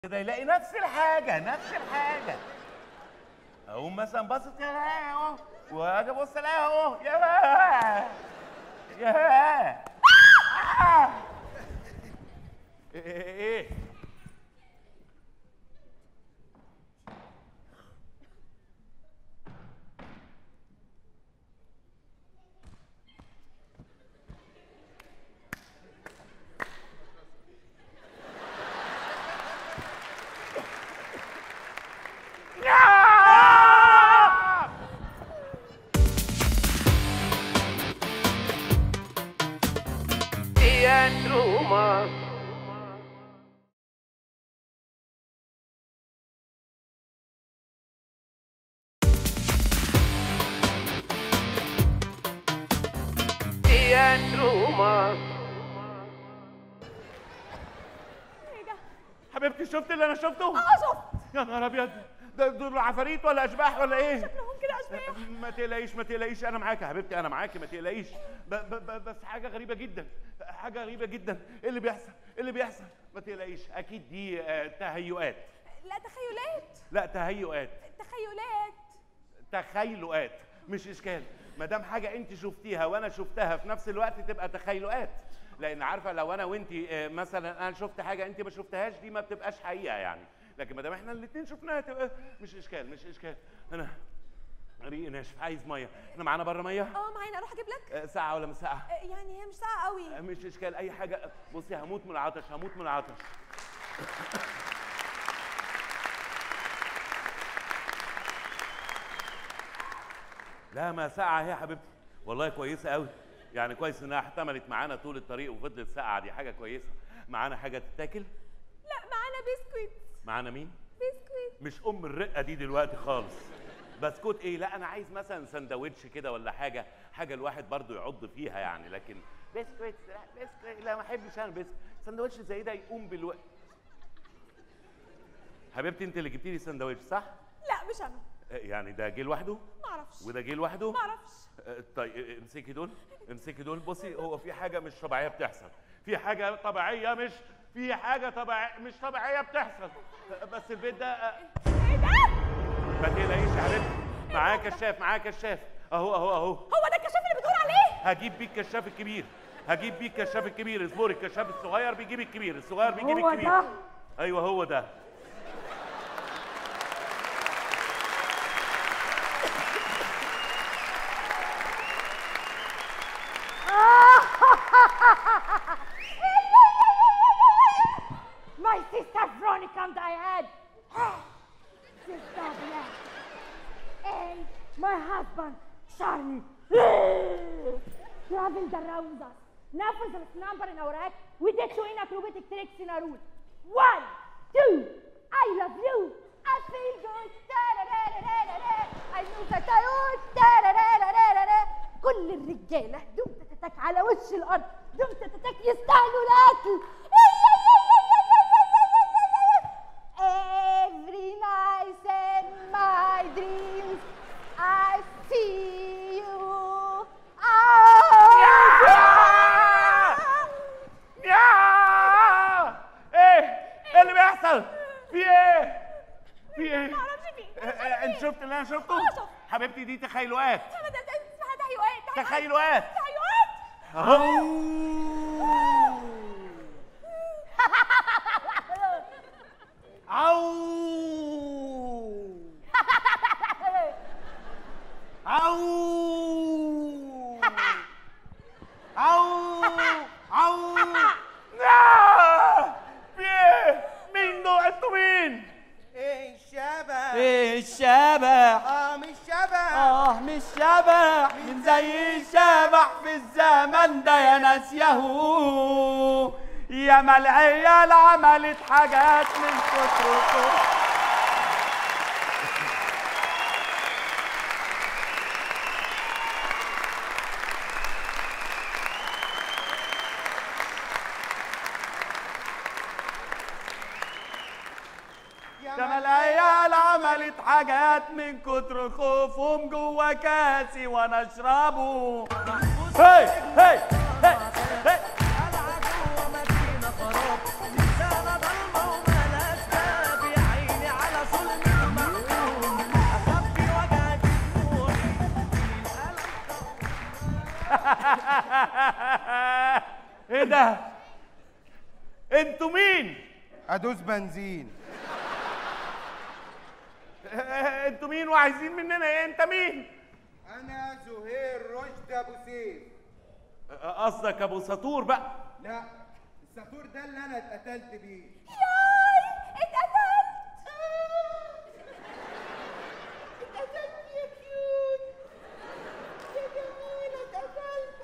كده يلاقي نفس الحاجة نفس الحاجة أقوم مثلا باصص كده ألاقي أهو وأجي أبص ألاقي أهو يا يا آه. إيه إيه إيه يا ايه ده؟ حبيبتي شفت اللي أنا شفته؟ اه شفت يا نهار أبيض ده دول عفاريت ولا أشباح ولا إيه؟ شكلهم كده اشباح ما تقلقيش ما تقلقيش انا معاك يا حبيبتي انا معاكي ما تقلقيش ب ب ب بس حاجه غريبه جدا حاجه غريبه جدا ايه اللي بيحصل ايه اللي بيحصل ما تقلقيش اكيد دي آه، تهيؤات لا تخيلات لا تهيؤات تخيلات تخيلؤات مش اشكال ما دام حاجه انت شفتيها وانا شفتها في نفس الوقت تبقى تخيلؤات لان عارفه لو انا وانت آه، مثلا انا شفت حاجه انت ما شفتهاش دي ما بتبقاش حقيقه يعني لكن ما دام احنا الاثنين شفناها تبقى مش اشكال مش اشكال انا ريق ناشف عايز ميه احنا معانا بره ميه اه معانا اروح اجيب لك آه، ساعه ولا مش ساعه آه، يعني هي مش ساعه قوي آه، مش اشكال اي حاجه بصي هموت من العطش هموت من العطش لا ما ساعة اهي يا حبيبتي والله كويسة قوي يعني كويس انها احتملت معانا طول الطريق وفضلت ساعة دي حاجة كويسة معانا حاجة تتاكل لا معانا بسكويت معانا مين بسكويت مش ام الرقة دي دلوقتي خالص بسكوت ايه لا انا عايز مثلا سندوتش كده ولا حاجة حاجة الواحد برضو يعض فيها يعني لكن بسكويت لا بسكويت لا ما احبش انا بسكوت سندوتش زي ده يقوم بالوقت حبيبتي انت اللي جبتي لي سندوتش صح لا مش انا آه، يعني ده جه لوحده معرفش وده جه لوحده معرفش آه، طيب آه، امسكي دول امسكي دول بصي هو في حاجه مش طبيعيه بتحصل في حاجه طبيعيه مش في حاجه طبيعيه مش طبيعيه بتحصل آه، بس البيت ده آه، ايه ده؟ ما تقلقيش يا حبيبتي معاه كشاف معاه كشاف اهو اهو اهو هو ده الكشاف اللي بتقول عليه؟ هجيب بيك الكشاف الكبير هجيب بيك الكشاف الكبير اصبري الكشاف الصغير بيجيب الكبير الصغير بيجيب هو الكبير ده؟ ايوه هو ده My sister Veronica and I had sister Black and my husband Charlie traveled around us. Nevertheless, number in our act, we did two in acrobatic tricks in a room. One, two, I love you. I feel good. Da-da-da-da-da-da. I know that I would. Da-da-da-da-da-da. كل الرجاله دول تتك على وش الارض دول تتك يستاهلوا الاكل Every night in my dreams I see you يا ايه ايه اللي بيحصل في ايه في ايه معرفش في آه، آه، انت شفت اللي انا شفته آه، شفت. حبيبتي دي تخيلات اسمها تهيؤات تخيلات تهيؤات اهو عو عو عو عو آه! في ايه مين دول انتوا مين ايه الشبح ايه الشبح اه مش شبح اه مش شبح من زي الشبح في الزمن ده يا ناس يهو يا ما العيال عملت حاجات من كتر يا ما العيال عملت حاجات من كتر خوفهم جوا كاسي وانا اشربه هي هي هي هي العدو مدينة خراب لسانة ضلمة وملاش باب ايه ده انتوا مين ادوس بنزين انتوا مين وعايزين مننا ايه انت مين انا زهير رشدي ابو سيف قصدك ابو سطور بقى لا الساطور ده اللي انا اتقتلت بيه ياي اتقتلت اتقتلت يا كيوت يا جميلة اتقتلت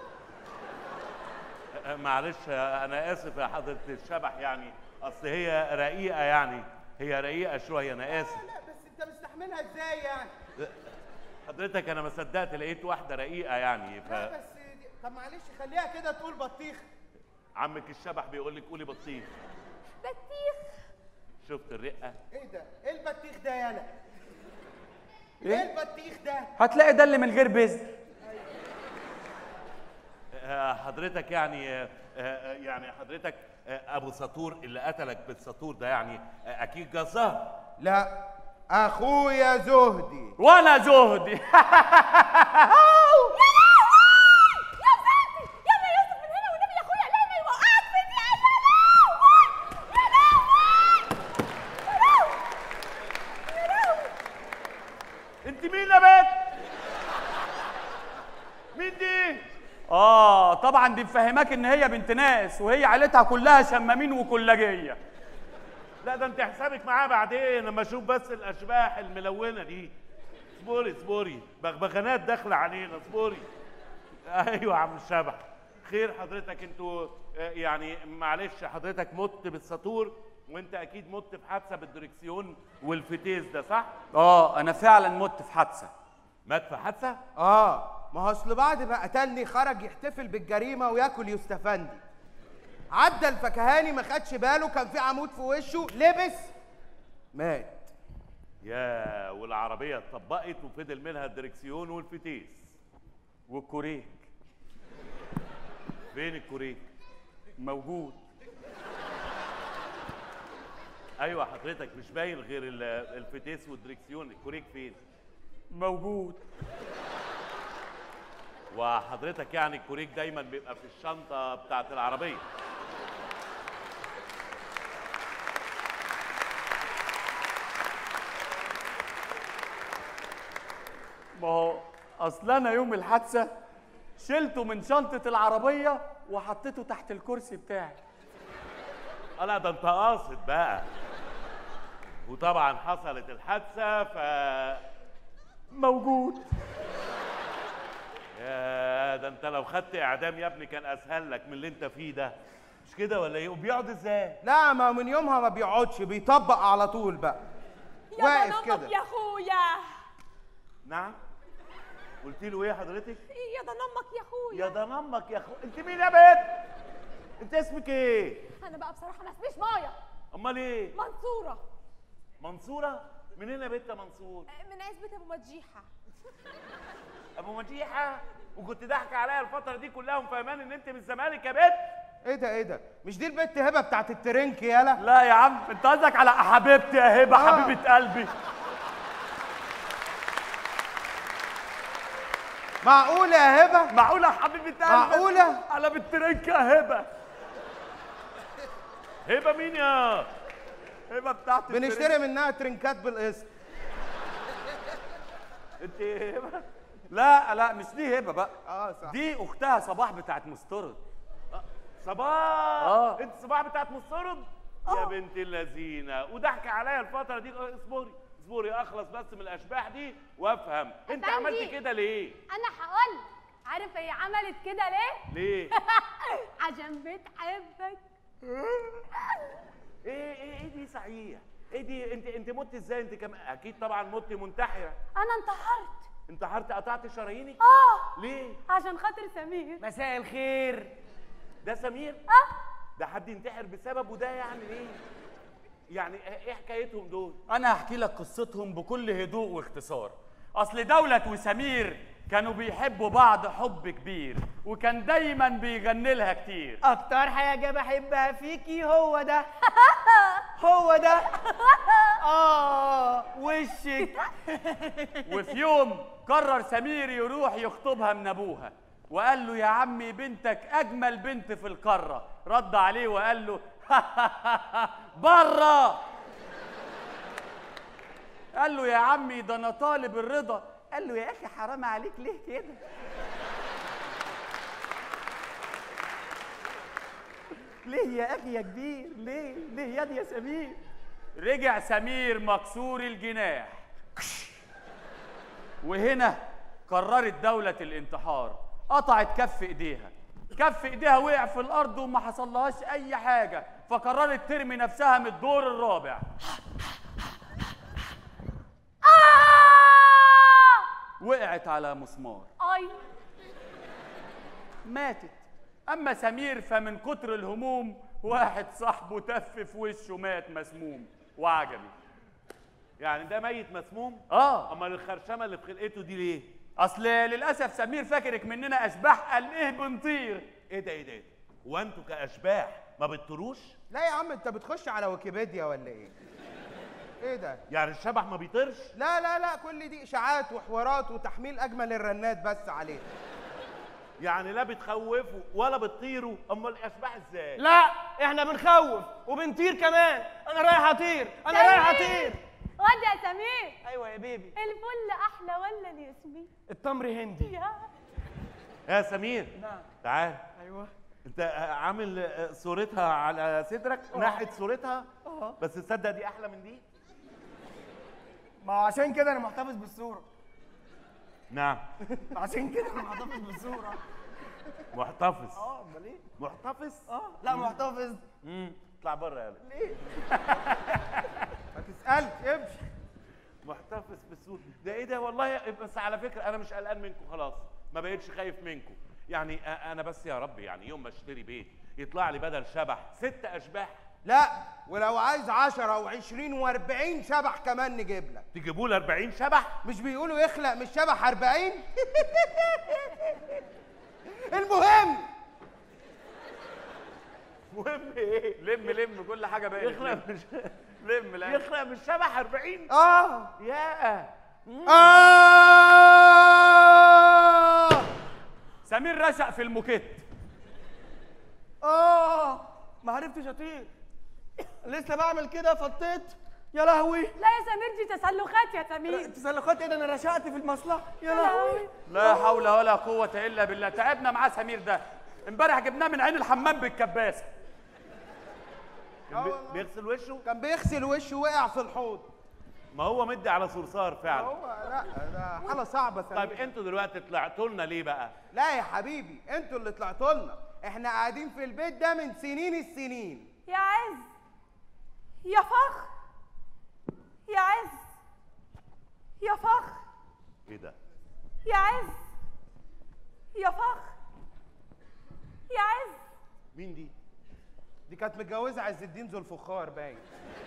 آه. أه، معلش انا اسف يا حضره الشبح يعني اصل هي رقيقه يعني هي رقيقه شويه انا اسف لا بس انت مستحملها ازاي يعني حضرتك انا ما صدقت لقيت واحده رقيقه يعني ف لا بس دي... طب معلش خليها كده تقول بطيخ عمك الشبح بيقول لك قولي بطيخ بطيخ شفت الرقه ايه ده ايه البطيخ ده يالا إيه؟ ايه البطيخ ده هتلاقي ده اللي من غير بذر أه، حضرتك يعني أه، أه، يعني حضرتك أه، ابو سطور اللي قتلك بالسطور ده يعني أه، اكيد جزار لا اخويا زهدي وانا زهدي يا ساتر يلا يا يوسف من هنا والنبي يا اخويا لا ما يوقعك في دي يا لهوي يا لهوي يا لهوي يا لهوي انت مين يا بنت مين دي اه طبعا دي مفهماك ان هي بنت ناس وهي عيلتها كلها شمامين وكلاجيه لا ده انت حسابك معاه بعدين لما اشوف بس الاشباح الملونه دي اصبري اصبري بغبغانات داخله علينا اصبري ايوه يا عم الشبح خير حضرتك انتوا آه، يعني معلش حضرتك مت بالسطور وانت اكيد مت في حادثه بالدركسيون والفتيس ده صح؟ اه انا فعلا مت في حادثه مات في حادثه؟ اه ما هو اصل بعد ما قتلني خرج يحتفل بالجريمه وياكل يستفندي عدى الفكهاني ما خدش باله كان في عمود في وشه لبس مات يا والعربيه اتطبقت وفضل منها الدركسيون والفتيس والكوريك فين الكوريك؟ موجود ايوه حضرتك مش باين غير ال- الفتيس والدركسيون الكوريك فين؟ موجود وحضرتك يعني الكوريك دايما بيبقى في الشنطه بتاعت العربيه ما هو اصل انا يوم الحادثه شلته من شنطه العربيه وحطيته تحت الكرسي بتاعي اه لا ده انت قاصد بقى وطبعا حصلت الحادثه ف موجود يا ده انت لو خدت اعدام يا ابني كان اسهل لك من اللي انت فيه ده مش كده ولا ايه وبيقعد ازاي لا ما من يومها ما بيقعدش بيطبق على طول بقى يا واقف ضنمك كده يا اخويا نعم قلت له ايه حضرتك يا ضنمك يا اخويا يا ده نمك يا اخو انت مين يا بنت انت اسمك ايه انا بقى بصراحه ما اسميش مايا امال ايه منصوره منصوره منين يا بنت يا منصور من عزبه ابو مدجيحه ابو مديحه وكنت ضحك عليا الفتره دي كلها ومفهمان ان انت من الزمالك يا بنت ايه ده ايه ده مش دي البت هبه بتاعت الترنك يالا لا يا عم انت قصدك على حبيبتي يا هبه آه. حبيبه قلبي معقوله يا هبه معقوله حبيبه قلبي معقولة؟ على بالترنك يا هبه هبه مين يا هبه بتاعت الترنك. بنشتري منها ترنكات بالقسط انت هبه لا لا مش دي هبه بقى اه صح دي اختها صباح بتاعت مسترد صباح آه. انت صباح بتاعت مسترد يا بنت اللذينه وضحك عليا الفتره دي اصبري اصبري اخلص بس من الاشباح دي وافهم انت أفندي. عملت كده ليه انا هقول عارف هي عملت كده ليه ليه عشان بتحبك ايه ايه ايه دي صحيح ايه دي انت انت مت ازاي انت كمان اكيد طبعا مت منتحره انا انتحرت انتحرت قطعت شرايينك اه ليه عشان خاطر سمير مساء الخير ده سمير اه ده حد ينتحر بسببه ده يعني ايه يعني ايه حكايتهم دول انا هحكي لك قصتهم بكل هدوء واختصار اصل دولة وسمير كانوا بيحبوا بعض حب كبير وكان دايما بيغني لها كتير اكتر حاجة بحبها فيكي هو ده هو ده اه وشك وفي يوم قرر سمير يروح يخطبها من ابوها وقال له يا عمي بنتك اجمل بنت في القاره رد عليه وقال له بره قال له يا عمي ده انا طالب الرضا قال له يا اخي حرام عليك ليه كده ليه يا اخي يا كبير ليه ليه يا دي يا سمير رجع سمير مكسور الجناح وهنا قررت دولة الانتحار قطعت كف ايديها كف ايديها وقع في الارض وما حصلهاش اي حاجة فقررت ترمي نفسها من الدور الرابع آه! وقعت على مسمار اي ماتت اما سمير فمن كتر الهموم واحد صاحبه تف في وشه مات مسموم وعجبي يعني ده ميت مسموم اه امال الخرشمه اللي في خلقته دي ليه اصل للاسف سمير فاكرك مننا اشباح قال ايه بنطير ايه ده ايه ده ايه ده هو انتوا كاشباح ما بتطيروش لا يا عم انت بتخش على ويكيبيديا ولا ايه ايه ده يعني الشبح ما بيطيرش لا لا لا كل دي اشاعات وحوارات وتحميل اجمل الرنات بس عليه يعني لا بتخوفوا ولا بتطيروا امال الاشباح ازاي لا احنا بنخوف وبنطير كمان انا رايح اطير انا رايح اطير واد يا سمير ايوه يا بيبي الفل احلى ولا الياسمين التمر هندي يا يا سمير نعم تعال ايوه انت عامل آه، صورتها على صدرك ناحيه صورتها اه بس تصدق دي احلى من دي ما هو عشان كده انا محتفظ بالصوره نعم عشان كده انا محتفظ بالصوره محتفظ اه امال ايه محتفظ اه لا محتفظ امم اطلع بره يا ولد. ليه ما تسالش امشي محتفظ بالسود ده ايه ده والله بس على فكره انا مش قلقان منكم خلاص ما بقتش خايف منكم يعني أ- انا بس يا رب يعني يوم ما اشتري بيت يطلع لي بدل شبح ست اشباح لا ولو عايز 10 و20 و40 شبح كمان نجيب لك تجيبوا لي 40 شبح مش بيقولوا يخلق مش شبح 40 المهم مهم ايه لم لم كل حاجه بقت يخلق لم مش لم لا يخلق مش شبح 40 اه يا اه سمير رشق في الموكيت اه ما عرفتش اطير لسه بعمل كده فطيت يا لهوي لا يا سمير دي تسلخات يا سمير تسلخات ايه ده انا رشقت في المصلحه يا يا لهوي لهوي. لا حول ولا قوه الا بالله تعبنا معاه سمير ده امبارح جبناه من عين الحمام بالكباسه كان بي- بيغسل وشه كان بيغسل وشه وقع في الحوض ما هو مدي على صرصار فعلا هو لا ده حاله صعبه طيب سمير. انتوا دلوقتي طلعتوا لنا ليه بقى لا يا حبيبي انتوا اللي طلعتوا لنا احنا قاعدين في البيت ده من سنين السنين يا عز يا فخر يا عز يا فخر ايه ده يا عز يا فخر يا عز مين دي دي كانت متجوزه عز الدين ذو الفخار باين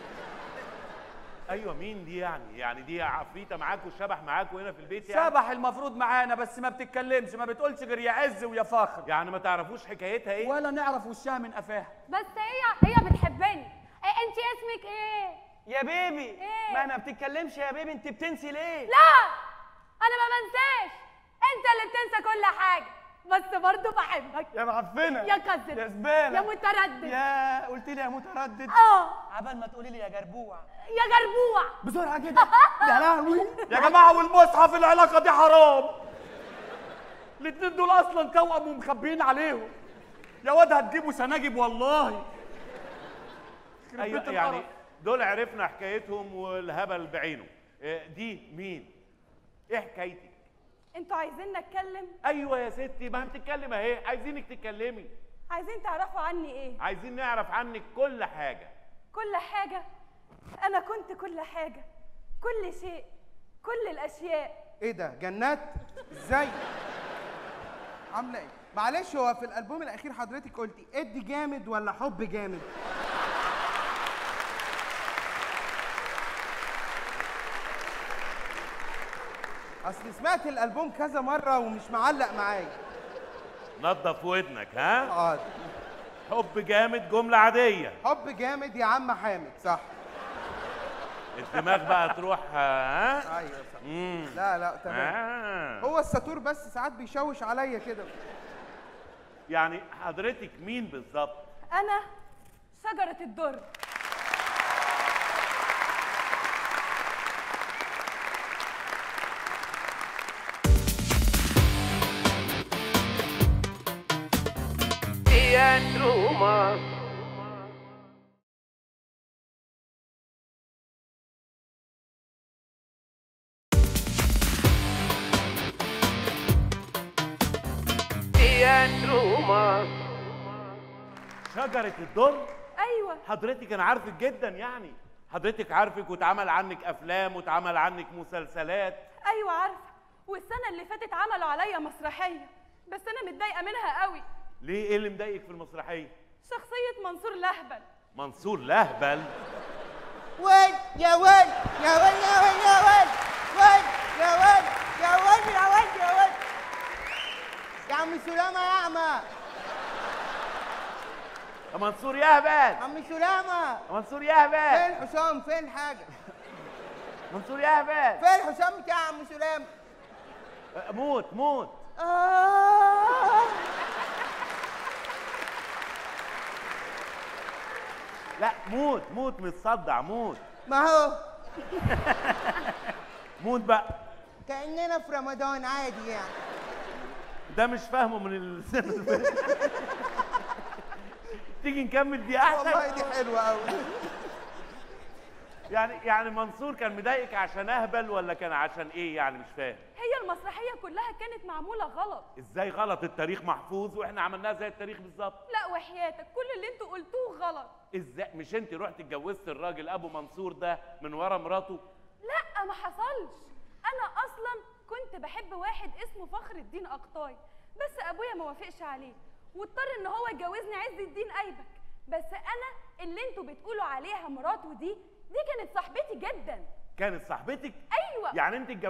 ايوه مين دي يعني يعني دي عفريته معاكوا شبح معاكوا هنا في البيت يعني شبح المفروض معانا بس ما بتتكلمش ما بتقولش غير يا عز ويا فخر يعني ما تعرفوش حكايتها ايه ولا نعرف وشها من قفاها بس هي هي بتحبني إيه انت اسمك ايه يا بيبي إيه؟ ما ما بتتكلمش يا بيبي انت بتنسي ليه لا انا ما بنساش انت اللي بتنسى كل حاجه بس برضه بحبك يا معفنه يا كذب يا زباله يا متردد يا قلت لي يا متردد اه عبال ما تقولي لي يا جربوع يا جربوع بسرعه كده يا لهوي يا جماعه والمصحف العلاقه دي حرام الاتنين دول اصلا توأم ومخبيين عليهم يا واد هتجيبوا سناجب والله يخرب ايوه بيت يعني القرف. دول عرفنا حكايتهم والهبل بعينه إيه دي مين ايه حكايتك انتوا عايزين نتكلم ايوه يا ستي ما بتتكلم اهي عايزينك تتكلمي عايزين تعرفوا عني ايه عايزين نعرف عنك كل حاجه كل حاجه انا كنت كل حاجه كل شيء كل الاشياء ايه ده جنات ازاي عامله ايه معلش هو في الالبوم الاخير حضرتك قلتي ادي جامد ولا حب جامد اصل سمعت الالبوم كذا مره ومش معلق معايا نظف ودنك ها حاضر حب جامد جمله عاديه حب جامد يا عم حامد صح الدماغ بقى تروح ها ايوه صح امم لا لا تمام آه. هو الساتور بس ساعات بيشوش عليا كده يعني حضرتك مين بالظبط انا شجره الدر شجره الدر ايوه حضرتك انا عارفك جدا يعني حضرتك عارفك واتعمل عنك افلام واتعمل عنك مسلسلات ايوه عارفه والسنه اللي فاتت عملوا عليا مسرحيه بس انا متضايقه منها قوي ليه ايه اللي مضايقك في المسرحيه شخصيه منصور لهبل منصور لهبل وين يا وين يا وين يا وين يا وين وين يا وين يا وين يا وين يا وين يا عم سلامة يا أعمى يا منصور يهبل عم سلامة يا منصور يهبل فين حسام فين الحاجة منصور يهبل فين حسام بتاع عم سلامة أه، موت موت آه لا موت موت متصدع موت ما هو موت بقى كأننا في رمضان عادي يعني ده مش فاهمه من السنه اللي فاتت. تيجي نكمل دي احسن والله دي حلوة أوي يعني يعني منصور كان مضايقك عشان اهبل ولا كان عشان ايه يعني مش فاهم هي المسرحيه كلها كانت معموله غلط ازاي غلط التاريخ محفوظ واحنا عملناها زي التاريخ بالظبط لا وحياتك كل اللي انتوا قلتوه غلط ازاي مش انت رحت اتجوزت الراجل ابو منصور ده من ورا مراته لا ما حصلش انا اصلا كنت بحب واحد اسمه فخر الدين اقطاي بس ابويا ما وافقش عليه واضطر ان هو يجوزني عز الدين ايبك بس انا اللي انتوا بتقولوا عليها مراته دي دي كانت صاحبتي جدا كانت صاحبتك ايوه يعني انت